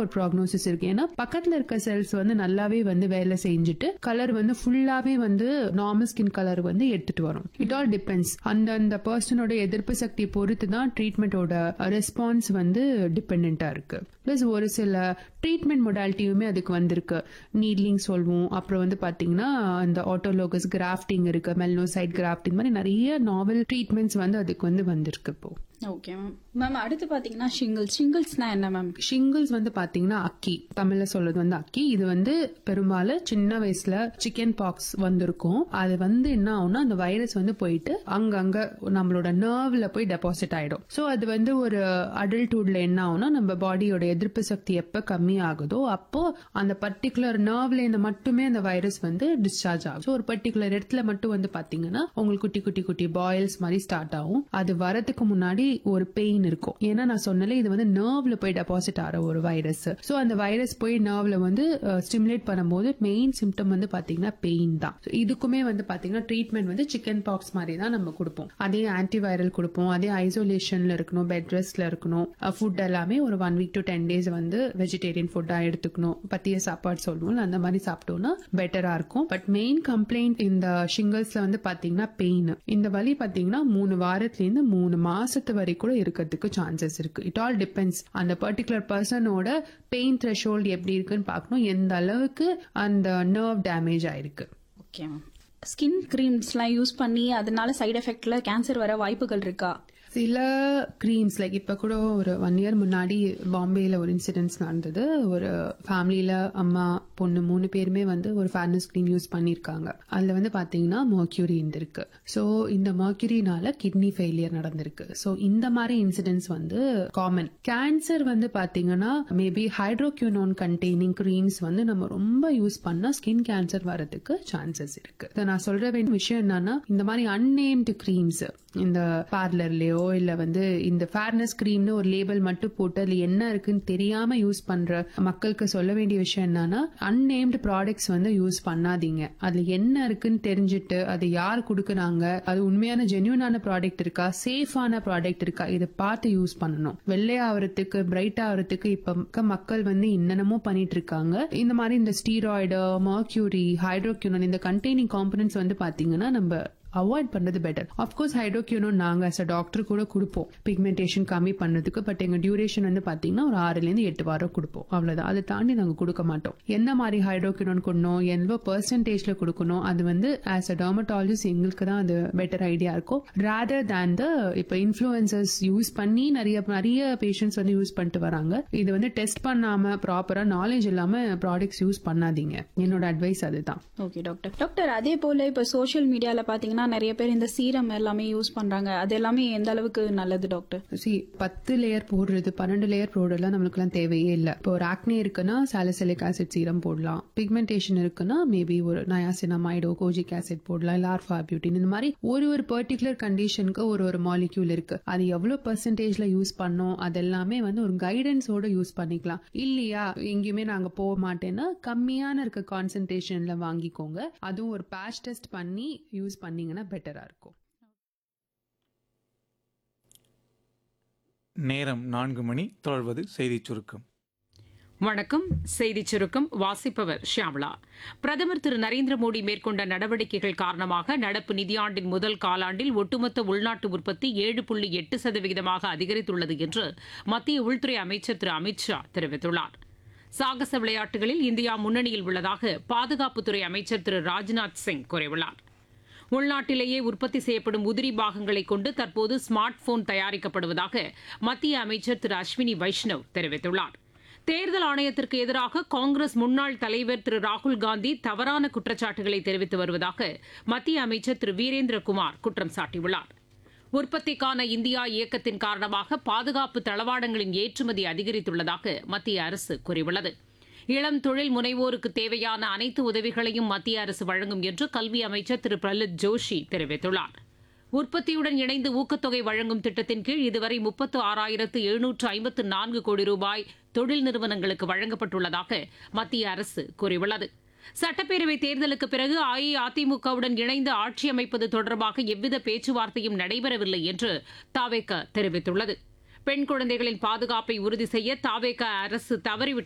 ஒரு ப்ராக்னோசிஸ் இருக்கு ஏன்னா பக்கத்துல இருக்க செல்ஸ் வந்து நல்லாவே வந்து வேலை செஞ்சுட்டு கலர் வந்து ஃபுல்லாவே வந்து நார்மல் ஸ்கின் கலர் வந்து எடுத்துட்டு வரும் இட் ஆல் டிபெண்ட்ஸ் அந்த அந்த பர்சனோட எதிர்ப்பு சக்தி பொறுத்து தான் ட்ரீட்மெண்டோட ரெஸ்பான்ஸ் வந்து டிபெண்டா இருக்கு பிளஸ் ஒரு சில ட்ரீட்மெண்ட் மொடாலிட்டியுமே அதுக்கு வந்திருக்கு நீட்லிங் சொல்வோம் அப்புறம் வந்து பாத்தீங்கன்னா அந்த ஆட்டோலோகஸ் கிராஃப்டிங் இருக்கு மெல்னோசைட் கிராஃப்டிங் மாதிரி நிறைய நாவல் ட்ரீட்மெண்ட்ஸ் வந்து அதுக்கு வந்து வந்திருக்கு இப்போ ஓகே மேம் மேம் அடுத்து பாத்தீங்கன்னா ஷிங்கிள்ஸ் ஷிங்கிள்ஸ்னா என்ன மேம் ஷிங்கிள்ஸ் வந்து பாத்தீங்கன்னா அக்கி தமிழ்ல சொல்றது வந்து அக்கி இது வந்து பெரும்பாலும் சின்ன வயசுல சிக்கன் பாக்ஸ் வந்திருக்கும் அது வந்து என்ன ஆகும்னா அந்த வைரஸ் வந்து போயிட்டு அங்கங்க நம்மளோட நர்வ்ல போய் டெபாசிட் ஆயிடும் சோ அது வந்து ஒரு அடல்ட்ஹுட்ல என்ன ஆகும்னா நம்ம பாடியோட எதிர்ப்பு சக்தி எப்ப கம்மி ஆகுதோ அப்போ அந்த பர்டிகுலர் நர்வ்ல இருந்து மட்டுமே அந்த வைரஸ் வந்து டிஸ்சார்ஜ் ஆகும் So, ஒரு பர்டிகுலர் இடத்துல மட்டும் வந்து பாத்தீங்கன்னா உங்களுக்கு குட்டி குட்டி குட்டி பாயில்ஸ் மாதிரி ஸ்டார்ட் ஆகும் அது வரதுக்கு முன்னாடி ஒரு பெயின் இருக்கும் ஏன்னா நான் சொன்னல இது வந்து நர்வ்ல போய் டெபாசிட் ஆகிற ஒரு வைரஸ் சோ அந்த வைரஸ் போய் நர்வ்ல வந்து ஸ்டிமுலேட் பண்ணும்போது மெயின் சிம்டம் வந்து பாத்தீங்கன்னா பெயின் தான் So, இதுக்குமே வந்து பாத்தீங்கன்னா ட்ரீட்மெண்ட் வந்து சிக்கன் பாக்ஸ் மாதிரி தான் நம்ம கொடுப்போம் அதே ஆன்டிவைரல் கொடுப்போம் அதே ஐசோலேஷன்ல இருக்கணும் பெட் ரெஸ்ட்ல இருக்கணும் ஃபுட் எல்லாமே ஒரு one week to ten days வந்து வெஜிடேரியன் ஃபுட்டா எடுத்துக்கணும் பத்திய சாப்பாடு சொல்லுவோம் அந்த மாதிரி சாப்பிட்டோம்னா பெட்டரா இருக்கும் பட் மெயின் கம்ப்ளைண்ட் இந்த ஷிங்கிள்ஸ்ல வந்து பாத்தீங்கன்னா பெயின் இந்த வலி பாத்தீங்கன்னா மூணு வாரத்துல இருந்து மூணு மாசத்து வரை கூட இருக்கிறதுக்கு சான்சஸ் இருக்கு இட் ஆல் டிபெண்ட்ஸ் அந்த பர்டிகுலர் பர்சனோட பெயின் த்ரெஷோல்ட் எப்படி இருக்குன்னு பார்க்கணும் எந்த அளவுக்கு அந்த நர்வ் டேமேஜ் ஆயிருக்கு ஓகே மேம் ஸ்கின் கிரீம்ஸ்லாம் யூஸ் பண்ணி அதனால சைடு எஃபெக்ட்ல கேன்சர் வர வாய்ப்புகள் இருக்கா சில கிரீம்ஸ் லைக் இப்ப கூட ஒரு ஒன் இயர் முன்னாடி பாம்பேல ஒரு இன்சிடென்ட்ஸ் நடந்தது ஒரு ஃபேமிலியில அம்மா பொண்ணு மூணு பேருமே வந்து ஒரு ஃபேர்னஸ் கிரீம் யூஸ் பண்ணிருக்காங்க அதுல வந்து பாத்தீங்கன்னா மர்க்யூரி இருந்திருக்கு சோ இந்த மர்க்யூரினால கிட்னி ஃபெயிலியர் நடந்திருக்கு சோ இந்த மாதிரி இன்சிடென்ட்ஸ் வந்து காமன் கேன்சர் வந்து பாத்தீங்கன்னா மேபி ஹைட்ரோக்யூனோன் கண்டெய்னிங் கிரீம்ஸ் வந்து நம்ம ரொம்ப யூஸ் பண்ணா ஸ்கின் கேன்சர் வரதுக்கு சான்சஸ் இருக்கு இதை நான் சொல்ற வேண்டிய விஷயம் என்னன்னா இந்த மாதிரி அன்னேம்டு கிரீம்ஸ் இந்த பார்லர்லயோ இல்ல வந்து இந்த ஃபேர்னஸ் கிரீம்னு ஒரு லேபிள் மட்டும் போட்டு அதுல என்ன இருக்குன்னு தெரியாம யூஸ் பண்ற மக்களுக்கு சொல்ல வேண்டிய விஷயம் என்னன்னா அன்னேம்டு ப்ராடக்ட்ஸ் வந்து யூஸ் பண்ணாதீங்க அதுல என்ன இருக்குன்னு தெரிஞ்சுட்டு அது யார் கொடுக்கறாங்க அது உண்மையான ஜென்யூனான ப்ராடக்ட் இருக்கா சேஃபான ப்ராடக்ட் இருக்கா இதை பார்த்து யூஸ் பண்ணணும் வெள்ளை ஆகிறதுக்கு பிரைட் ஆகிறதுக்கு இப்ப இருக்க மக்கள் வந்து என்னென்னமோ பண்ணிட்டு இருக்காங்க இந்த மாதிரி இந்த ஸ்டீராய்டு மர்க்யூரி ஹைட்ரோக்யூனன் இந்த கண்டெய்னிங் காம்பனன்ட்ஸ் வந்து பாத்தீங்கன்னா நம்ம அவாய்ட் பண்றது பெட்டர் அப்கோர்ஸ் ஹைட்ரோக்யூனோன் நாங்க அஸ் அ டாக்டர் கூட கொடுப்போம் பிக்மெண்டேஷன் கம்மி பண்ணதுக்கு பட் எங்க டியூரேஷன் வந்து பாத்தீங்கன்னா ஒரு ஆறுல இருந்து எட்டு வாரம் கொடுப்போம் அவ்வளவுதான் அதை தாண்டி நாங்க கொடுக்க மாட்டோம் என்ன மாதிரி ஹைட்ரோக்யூனோன் கொடுக்கணும் எவ்வளவு பெர்சன்டேஜ்ல கொடுக்கணும் அது வந்து ஆஸ் அ டெர்மட்டாலஜிஸ்ட் எங்களுக்கு தான் அது பெட்டர் ஐடியா இருக்கும் ரேதர் தேன் த இப்ப இன்ஃபுளுசர்ஸ் யூஸ் பண்ணி நிறைய நிறைய பேஷண்ட்ஸ் வந்து யூஸ் பண்ணிட்டு வராங்க இது வந்து டெஸ்ட் பண்ணாம ப்ராப்பரா நாலேஜ் இல்லாம ப்ராடக்ட்ஸ் யூஸ் பண்ணாதீங்க என்னோட அட்வைஸ் அதுதான் ஓகே டாக்டர் டாக்டர் அதே போல இப்ப சோஷியல் மீடியால பாத்தீங்கன்னா நிறைய பேர் இந்த சீரம் எல்லாமே யூஸ் பண்றாங்க அது எல்லாமே எந்த அளவுக்கு நல்லது டாக்டர் சி பத்து லேயர் போடுறது பன்னெண்டு லேயர் போடுறதுலாம் நம்மளுக்குலாம் தேவையே இல்ல இப்போ ஒரு ஆக்னே இருக்குன்னா சாலிசிலிக் ஆசிட் சீரம் போடலாம் பிக்மெண்டேஷன் இருக்குன்னா மேபி ஒரு நயாசினமைடோ கோஜிக் ஆசிட் போடலாம் இல்ல ஆர்ஃபா பியூட்டின் இந்த மாதிரி ஒரு ஒரு பர்டிகுலர் கண்டிஷனுக்கு ஒரு ஒரு மாலிக்யூல் இருக்கு அது எவ்வளவு பெர்சன்டேஜ்ல யூஸ் பண்ணோம் அதெல்லாமே வந்து ஒரு கைடன்ஸோட யூஸ் பண்ணிக்கலாம் இல்லையா எங்கேயுமே நாங்க போக மாட்டேன்னா கம்மியான இருக்க கான்சென்ட்ரேஷன்ல வாங்கிக்கோங்க அதுவும் ஒரு பேட்ச் டெஸ்ட் பண்ணி யூஸ் பண்ணீங்கன்னா பெட்டரா இருக்கும் நேரம் நான்கு மணி தொடர்வது செய்திச் சுருக்கம் வணக்கம் செய்திச் சுருக்கம் வாசிப்பவர் ஷியாமளா பிரதமர் திரு நரேந்திர மோடி மேற்கொண்ட நடவடிக்கைகள் காரணமாக நடப்பு நிதியாண்டின் முதல் காலாண்டில் ஒட்டுமொத்த உள்நாட்டு உற்பத்தி ஏழு புள்ளி எட்டு சதவிகிதமாக அதிகரித்துள்ளது என்று மத்திய உள்துறை அமைச்சர் திரு அமித் ஷா தெரிவித்துள்ளார் சாகச விளையாட்டுகளில் இந்தியா முன்னணியில் உள்ளதாக பாதுகாப்புத்துறை அமைச்சர் திரு ராஜ்நாத் சிங் கூறியுள்ளார் உள்நாட்டிலேயே உற்பத்தி செய்யப்படும் உதிரி பாகங்களை கொண்டு தற்போது ஸ்மார்ட் போன் தயாரிக்கப்படுவதாக மத்திய அமைச்சர் திரு அஸ்வினி வைஷ்ணவ் தெரிவித்துள்ளார் தேர்தல் ஆணையத்திற்கு எதிராக காங்கிரஸ் முன்னாள் தலைவர் திரு ராகுல் காந்தி தவறான குற்றச்சாட்டுகளை தெரிவித்து வருவதாக மத்திய அமைச்சர் திரு வீரேந்திரகுமார் குற்றம் சாட்டியுள்ளார் உற்பத்திக்கான இந்தியா இயக்கத்தின் காரணமாக பாதுகாப்பு தளவாடங்களின் ஏற்றுமதி அதிகரித்துள்ளதாக மத்திய அரசு கூறியுள்ளது இளம் தொழில் முனைவோருக்கு தேவையான அனைத்து உதவிகளையும் மத்திய அரசு வழங்கும் என்று கல்வி அமைச்சர் திரு பிரஹ்லத் ஜோஷி தெரிவித்துள்ளார் உற்பத்தியுடன் இணைந்து ஊக்கத்தொகை வழங்கும் திட்டத்தின் கீழ் இதுவரை முப்பத்து ஆறாயிரத்து எழுநூற்று ஐம்பத்து நான்கு கோடி ரூபாய் தொழில் நிறுவனங்களுக்கு வழங்கப்பட்டுள்ளதாக மத்திய அரசு கூறியுள்ளது சட்டப்பேரவை தேர்தலுக்கு பிறகு அஇஅதிமுகவுடன் இணைந்து ஆட்சி அமைப்பது தொடர்பாக எவ்வித பேச்சுவார்த்தையும் நடைபெறவில்லை என்று தாவேக தெரிவித்துள்ளது பெண் குழந்தைகளின் பாதுகாப்பை உறுதி செய்ய தாவேக அரசு தவறிவிட்டது